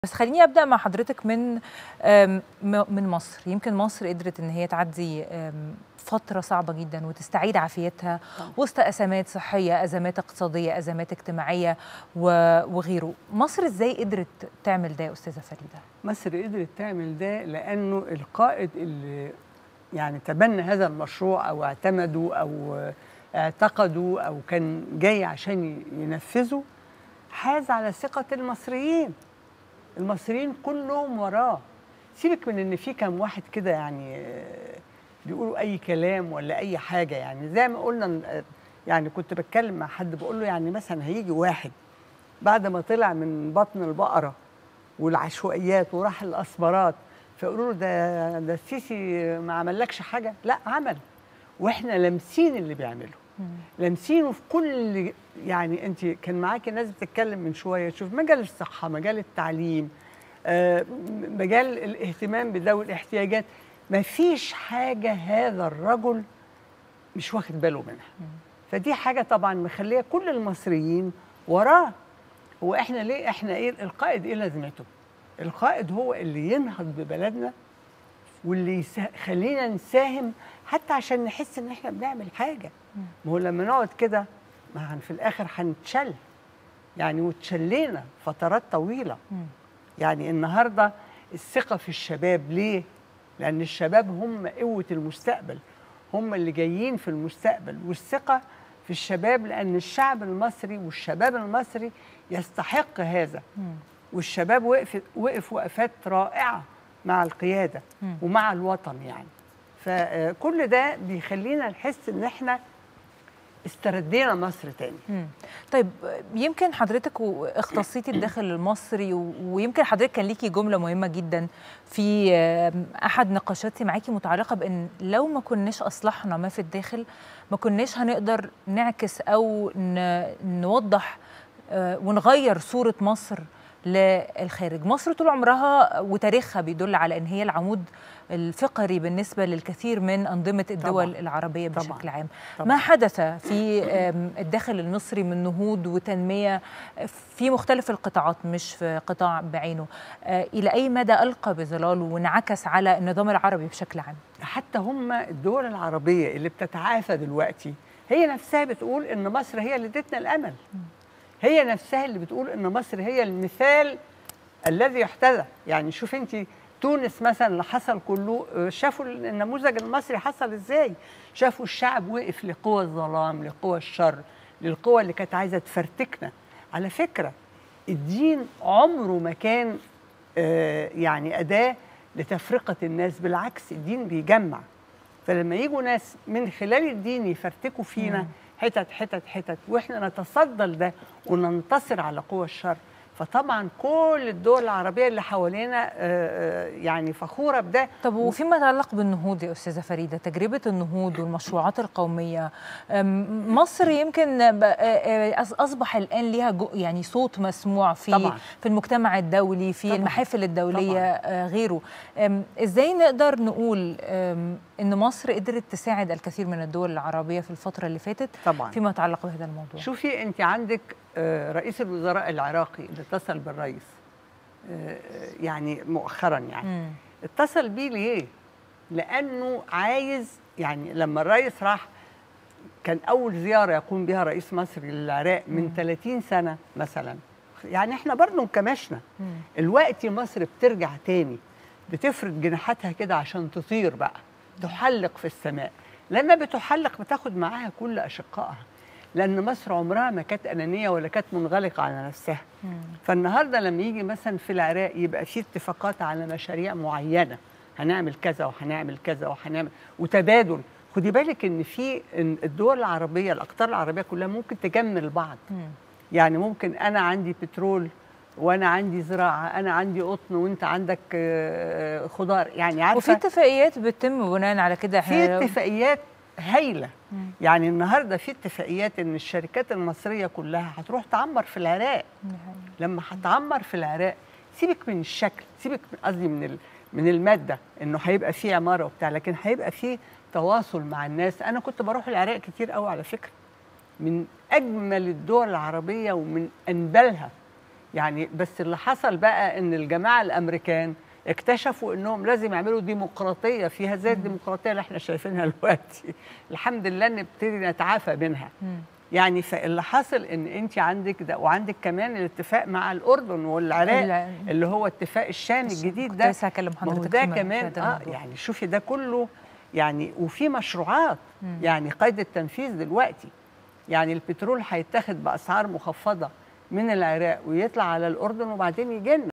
بس خليني ابدا مع حضرتك من آم، م- من مصر يمكن مصر قدرت ان هي تعدي آم، فتره صعبه جدا وتستعيد عافيتها طبعاً. وسط ازمات صحيه ازمات اقتصاديه ازمات اجتماعيه و- وغيره مصر ازاي قدرت تعمل ده يا استاذه فريده مصر قدرت تعمل ده لانه القائد اللي يعني تبنى هذا المشروع او اعتمدوا او اعتقدوا او كان جاي عشان ينفذه حاز على ثقه المصريين المصريين كلهم وراه سيبك من ان في كام واحد كده يعني آه، بيقولوا اي كلام ولا اي حاجه يعني زي ما قلنا آه، يعني كنت بتكلم مع حد بقول له يعني مثلا هيجي واحد بعد ما طلع من بطن البقره والعشوائيات وراح الاسمرات فيقولوا له ده ده السيسي ما عملكش حاجه لا عمل واحنا لامسين اللي بيعمله لامسينه في كل يعني انت كان معاكي ناس بتتكلم من شويه شوف مجال الصحه مجال التعليم آه، مجال الاهتمام بذوي الاحتياجات ما فيش حاجه هذا الرجل مش واخد باله منها فدي حاجه طبعا مخليه كل المصريين وراه هو احنا ليه احنا ايه القائد ايه لازمته القائد هو اللي ينهض ببلدنا واللي يخلينا نساهم حتى عشان نحس ان احنا بنعمل حاجه ما هو لما نقعد كده ما هن في الاخر هنتشل يعني واتشلينا فترات طويله مم. يعني النهارده الثقه في الشباب ليه لان الشباب هم قوه المستقبل هم اللي جايين في المستقبل والثقه في الشباب لان الشعب المصري والشباب المصري يستحق هذا مم. والشباب وقف وقف وقفات رائعه مع القياده مم. ومع الوطن يعني فكل ده بيخلينا نحس ان احنا استردينا مصر تاني مم. طيب يمكن حضرتك و- اختصيتي الداخل المصري و- ويمكن حضرتك كان ليكي جمله مهمه جدا في آم، احد نقاشاتي معاكي متعلقه بان لو ما كناش اصلحنا ما في الداخل ما كناش هنقدر نعكس او ن- نوضح آه، ونغير صوره مصر للخارج مصر طول عمرها وتاريخها بيدل على ان هي العمود الفقري بالنسبه للكثير من انظمه الدول طبعاً. العربيه طبعاً. بشكل عام طبعاً. ما حدث في آم، الداخل المصري من نهوض وتنمية في مختلف القطاعات مش في قطاع بعينه آه، إلى أي مدى ألقى بظلاله وانعكس على النظام العربي بشكل عام حتى هم الدول العربية اللي بتتعافى دلوقتي هي نفسها بتقول إن مصر هي اللي ادتنا الأمل هي نفسها اللي بتقول إن مصر هي المثال الذي يحتذى يعني شوف أنت تونس مثلا اللي حصل كله آه، شافوا النموذج المصري حصل إزاي شافوا الشعب وقف لقوى الظلام لقوى الشر للقوى اللي كانت عايزة تفرتكنا على فكرة الدين عمره ما كان آه، يعني أداة لتفرقة الناس بالعكس الدين بيجمع فلما يجوا ناس من خلال الدين يفرتكوا فينا مم. حتت حتت حتت واحنا نتصدى لده وننتصر على قوى الشر فطبعا كل الدول العربيه اللي حوالينا آه، آه، يعني فخوره بده طب وفيما يتعلق بالنهوض يا أستاذة فريدة تجربة النهوض والمشروعات القومية أم، مصر يمكن ب- آه، آه، أص- أصبح الآن ليها جو- يعني صوت مسموع في طبعاً. في المجتمع الدولي في طبعاً. المحافل الدولية آه، غيره أم، إزاي نقدر نقول أم، إن مصر قدرت تساعد الكثير من الدول العربية في الفترة اللي فاتت طبعا فيما يتعلق بهذا الموضوع شوفي انت عندك آه، رئيس الوزراء العراقي اللي اتصل بالرئيس آه، يعني مؤخرا يعني مم. اتصل بيه ليه؟ لأنه عايز يعني لما الرئيس راح كان أول زيارة يقوم بها رئيس مصر للعراق من 30 سنة مثلا يعني احنا برضه انكمشنا مم. الوقت مصر بترجع تاني بتفرد جناحاتها كده عشان تطير بقى تحلق في السماء لما بتحلق بتاخد معاها كل أشقائها لأن مصر عمرها ما كانت أنانية ولا كانت منغلقة على نفسها مم. فالنهارده لما يجي مثلا في العراق يبقى في اتفاقات على مشاريع معينه هنعمل كذا وهنعمل كذا وهنعمل وتبادل خدي بالك ان في إن الدول العربيه الاقطار العربيه كلها ممكن تجمل بعض مم. يعني ممكن انا عندي بترول وانا عندي زراعه انا عندي قطن وانت عندك آه، خضار يعني وفي عارفه اتفاقيات بتتم بناء على كده في احنا اتفاقيات هايله مم. يعني النهارده في اتفاقيات ان الشركات المصريه كلها هتروح تعمر في العراق لما هتعمر في العراق سيبك من الشكل سيبك من- قصدي من ال- من الماده انه هيبقى فيه عماره وبتاع لكن هيبقى فيه تواصل مع الناس انا كنت بروح العراق كتير قوي على فكره من اجمل الدول العربيه ومن انبلها يعني بس اللي حصل بقى ان الجماعه الامريكان اكتشفوا انهم لازم يعملوا ديمقراطيه فيها زي الديمقراطيه اللي احنا شايفينها دلوقتي الحمد لله نبتدي نتعافى منها يعني فاللي حصل ان انت عندك ده وعندك كمان الاتفاق مع الاردن والعراق الع- اللي هو اتفاق الشام الجديد كنت ده لسه هكلم ما هو حضرتك ده فيما- في كمان هذا اه الموضوع. يعني شوفي ده كله يعني وفي مشروعات يعني قيد التنفيذ دلوقتي يعني البترول هيتاخد باسعار مخفضه من العراق ويطلع على الاردن وبعدين يجي لنا